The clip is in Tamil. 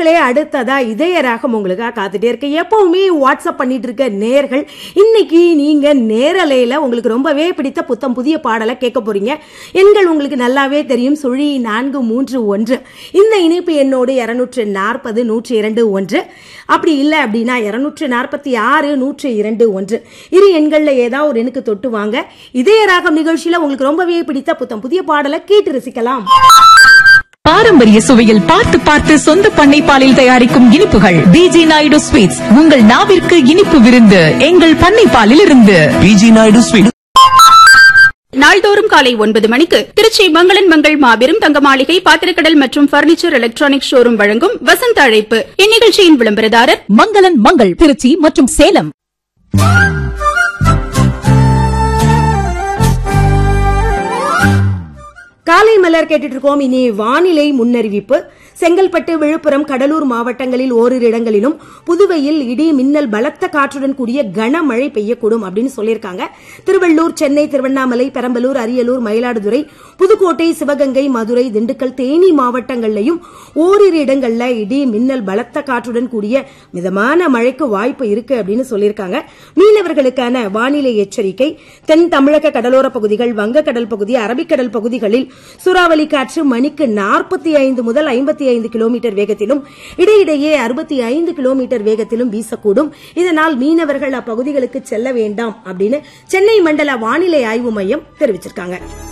நேர்களே அடுத்ததா இதய ராகம் உங்களுக்காக காத்துட்டே இருக்கு எப்பவுமே வாட்ஸ்அப் பண்ணிட்டு இருக்க நேர்கள் இன்னைக்கு நீங்க நேரலையில உங்களுக்கு ரொம்பவே பிடித்த புத்தம் புதிய பாடலை கேட்க போறீங்க எண்கள் உங்களுக்கு நல்லாவே தெரியும் சுழி நான்கு மூன்று ஒன்று இந்த இணைப்பு எண்ணோடு இருநூற்று நாற்பது நூற்றி இரண்டு ஒன்று அப்படி இல்லை அப்படின்னா இருநூற்று நாற்பத்தி ஆறு நூற்றி இரண்டு ஒன்று இரு எண்கள்ல ஏதாவது ஒரு எண்ணுக்கு தொட்டு வாங்க இதய ராகம் நிகழ்ச்சியில உங்களுக்கு ரொம்பவே பிடித்த புத்தம் புதிய பாடலை கேட்டு ரசிக்கலாம் பாரம்பரிய சுவையில் பார்த்து பார்த்து சொந்த பண்ணை பாலில் தயாரிக்கும் இனிப்புகள் பிஜி நாயுடு ஸ்வீட்ஸ் உங்கள் நாவிற்கு இனிப்பு விருந்து எங்கள் பண்ணை பாலில் இருந்து பிஜி நாயுடு ஸ்வீட் நாள்தோறும் காலை ஒன்பது மணிக்கு திருச்சி மங்களன் மங்கள் மாபெரும் தங்க மாளிகை பாத்திரக்கடல் மற்றும் பர்னிச்சர் எலக்ட்ரானிக் ஷோரூம் வழங்கும் வசந்த அழைப்பு இந்நிகழ்ச்சியின் விளம்பரதாரர் மங்களன் மங்கள் திருச்சி மற்றும் சேலம் காலை மலர் கேட்டுட்டு இருக்கோம் இனி வானிலை முன்னறிவிப்பு செங்கல்பட்டு விழுப்புரம் கடலூர் மாவட்டங்களில் ஓரிரு இடங்களிலும் புதுவையில் இடி மின்னல் பலத்த காற்றுடன் கூடிய கனமழை பெய்யக்கூடும் அப்படின்னு சொல்லியிருக்காங்க திருவள்ளூர் சென்னை திருவண்ணாமலை பெரம்பலூர் அரியலூர் மயிலாடுதுறை புதுக்கோட்டை சிவகங்கை மதுரை திண்டுக்கல் தேனி மாவட்டங்கள்லயும் ஓரிரு இடங்கள்ல இடி மின்னல் பலத்த காற்றுடன் கூடிய மிதமான மழைக்கு வாய்ப்பு இருக்கு அப்படின்னு சொல்லியிருக்காங்க மீனவர்களுக்கான வானிலை எச்சரிக்கை தென் தமிழக கடலோர பகுதிகள் வங்கக்கடல் பகுதி அரபிக்கடல் பகுதிகளில் சூறாவளி காற்று மணிக்கு நாற்பத்தி ஐந்து முதல் ஐம்பத்தி ஐந்து கிலோமீட்டர் வேகத்திலும் இடையிடையே அறுபத்தி ஐந்து கிலோமீட்டர் வேகத்திலும் வீசக்கூடும் இதனால் மீனவர்கள் அப்பகுதிகளுக்கு செல்ல வேண்டாம் அப்படின்னு சென்னை மண்டல வானிலை ஆய்வு மையம் தெரிவிச்சிருக்காங்க